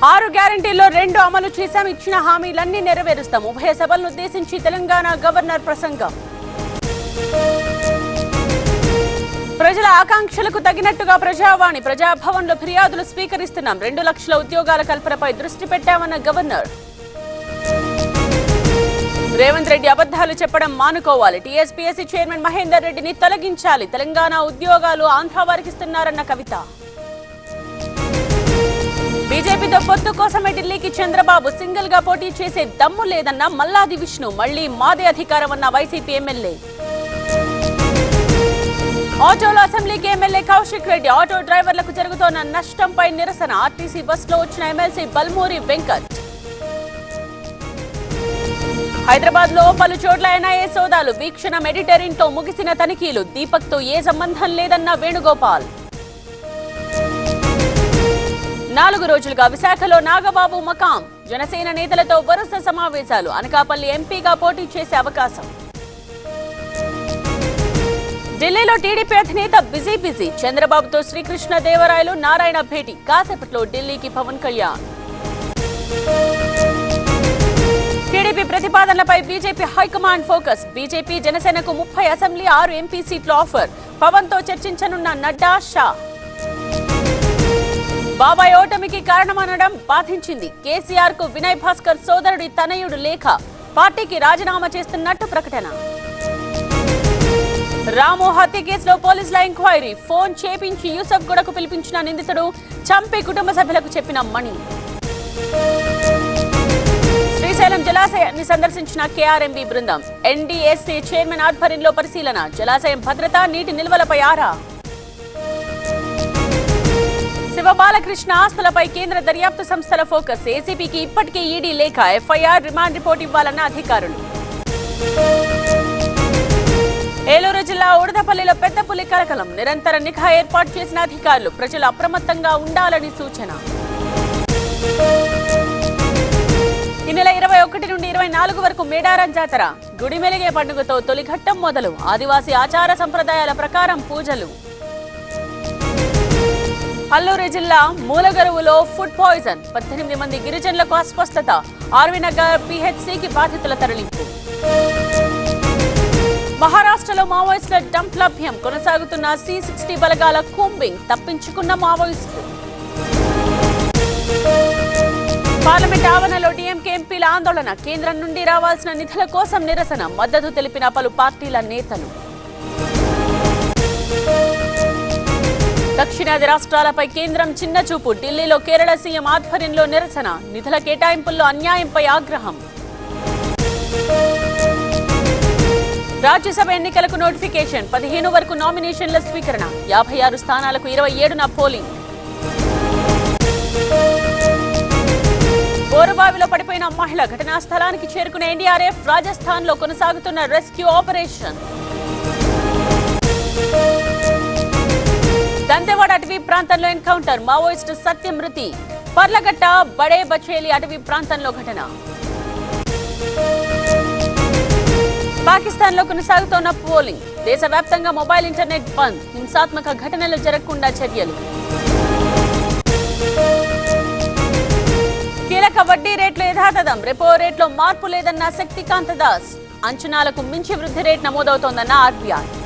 ఆరు గ్యారంటీల్లో రెండు అమలు చేశాం ఇచ్చిన హామీలన్నీ నెరవేరుస్తాం ఉభయ సభలను ఉద్దేశించి తెలంగాణ గవర్నర్ ప్రసంగం ప్రజల ఆకాంక్షలకు తగినట్టుగా ప్రజావాణి ప్రజాభవన్లో ఫిర్యాదులు స్వీకరిస్తున్నాం రెండు లక్షల ఉద్యోగాల కల్పనపై దృష్టి పెట్టామన్న గవర్నర్ రేవంత్ రెడ్డి అబద్ధాలు చెప్పడం మానుకోవాలి టీఎస్పీఎస్సీ చైర్మన్ మహేందర్ రెడ్డిని తొలగించాలి తెలంగాణ ఉద్యోగాలు ఆంధ్ర వారికి ఇస్తున్నారన్న కవిత బీజేపీతో పొత్తు కోసమే ఢిల్లీకి చంద్రబాబు సింగిల్ గా పోటీ చేసే దమ్ము లేదన్న మల్లాది విష్ణు మళ్లీ మాదే అధికారం అన్న వైసీపీ ఎమ్మెల్యే ఆటోలో అసెంబ్లీకి ఎమ్మెల్యే కౌశిక్ రెడ్డి ఆటో డ్రైవర్లకు జరుగుతోన్న నష్టంపై నిరసన ఆర్టీసీ బస్సులో వచ్చిన ఎమ్మెల్సీ బల్మూరి వెంకట్ హైదరాబాద్ లో పలు చోట్ల ఎన్ఐఏ సోదాలు వీక్షణ మెడిటరీన్ తో ముగిసిన తనిఖీలు దీపక్ తో ఏ సంబంధం లేదన్న వేణుగోపాల్ నాలుగు రోజులుగా విశాఖలో నాగబాబు మకాం జనసేన నేతలతో వరుస సమావేశాలు అనకాపల్లి ఎంపీగా పోటీ చేసే అవకాశం ఢిల్లీలో టీడీపీ అధినేత బిజీ బిజీ చంద్రబాబుతో శ్రీకృష్ణ దేవరాయలు నారాయణ భేటీ కాసేపట్లో ఢిల్లీకి పవన్ కళ్యాణ్ టీడీపీ ప్రతిపాదనలపై బీజేపీ హైకమాండ్ ఫోకస్ బీజేపీ జనసేనకు ముప్పై అసెంబ్లీ ఆరు ఎంపీ సీట్లు ఆఫర్ పవన్ తో చర్చించనున్న నడ్డా షా బాబాయ్ ఓటమికి కారణమనడం బాధించింది కేసీఆర్ కు వినయ్ భాస్కర్ సోదరుడి తనయుడు లేఖ పార్టీకి రాజీనామా చేస్తున్నట్టు ప్రకటన రాము హత్య కేసులో పోలీసుల ఎంక్వైరీ ఫోన్ చేపించి యూసఫ్ గూడకు పిలిపించిన నిందితుడు చంపి కుటుంబ సభ్యులకు చెప్పిన మణి శ్రీశైలం జలాశయాన్ని సందర్శించిన కేఆర్ఎంబీ బృందం ఎన్డీఎస్సీ చైర్మన్ ఆధ్వర్యంలో పరిశీలన జలాశయం భద్రత నీటి నిల్వలపై ఆరా శివబాలకృష్ణ ఆస్తులపై కేంద్ర దర్యాప్తు సంస్థల ఫోకస్ ఏసీబీకి ఇప్పటికే ఈడీ లేఖ ఎఫ్ఐఆర్ రిమాండ్ రిపోర్ట్ ఇవ్వాలన్న అధికారులు ఏలూరు జిల్లా ఉడదపల్లిలో పెద్ద పులి కలకలం నిరంతర నిఘా ఏర్పాటు చేసిన అధికారులు ప్రజలు అప్రమత్తంగా ఉండాలని సూచన ఈ నెల ఇరవై ఒకటి నుండి ఇరవై నాలుగు వరకు మేడారం జాతర గుడిమెలిగే పండుగతో తొలి ఘట్టం మొదలు ఆదివాసీ ఆచార సంప్రదాయాల ప్రకారం పూజలు అల్లూరు జిల్లా మూలగరువులో ఫుడ్ పాయిజన్ పద్దెనిమిది మంది గిరిజనులకు అస్వస్థత ఆర్వీనగర్ పిహెచ్సికి బాధితుల తరలింపు మహారాష్ట్రలో మావోయిస్టుల డంప్ లభ్యం కొనసాగుతున్న సి సిక్స్టీ బలగాల కూంబింగ్ తప్పించుకున్న మావోయిస్టులు పార్లమెంట్ ఆవరణలో డీఎంకే ఎంపీల ఆందోళన కేంద్రం నుండి రావాల్సిన నిధుల కోసం నిరసన మద్దతు తెలిపిన పలు పార్టీల నేతలు దక్షిణాది రాష్ట్రాలపై కేంద్రం చిన్న చూపు ఢిల్లీలో కేరళ సీఎం ఆధ్వర్యంలో నిరసన నిధుల కేటాయింపుల్లో అన్యాయంపై ఆగ్రహం రాజ్యసభ ఎన్నికలకు నోటిఫికేషన్ పదిహేను వరకు నామినేషన్ల స్వీకరణ యాభై ఆరు స్థానాలకు ఇరవై ఏడున పోలింగ్ బోరుబావిలో పడిపోయిన మహిళ ఘటనా స్థలానికి చేరుకున్న ఎన్డీఆర్ఎఫ్ రాజస్థాన్ లో కొనసాగుతున్న రెస్క్యూ ఆపరేషన్ దంతెవాడ అటవీ ప్రాంతంలో ఎన్కౌంటర్ మావోయిస్టు సత్య మృతి పర్లగట్ట బడే బచేలి అటవీ ప్రాంతంలో ఘటన పాకిస్తాన్ లో కొనసాగుతోన్న పోలింగ్ దేశవ్యాప్తంగా మొబైల్ ఇంటర్నెట్ బంద్ హింసాత్మక ఘటనలు జరగకుండా చర్యలు కీలక వడ్డీ రేట్లు యథాతథం రెపో రేట్లో మార్పు లేదన్న శక్తికాంత దాస్ అంచనాలకు మించి వృద్ధి రేట్ నమోదవుతోందన్న ఆర్బీఐ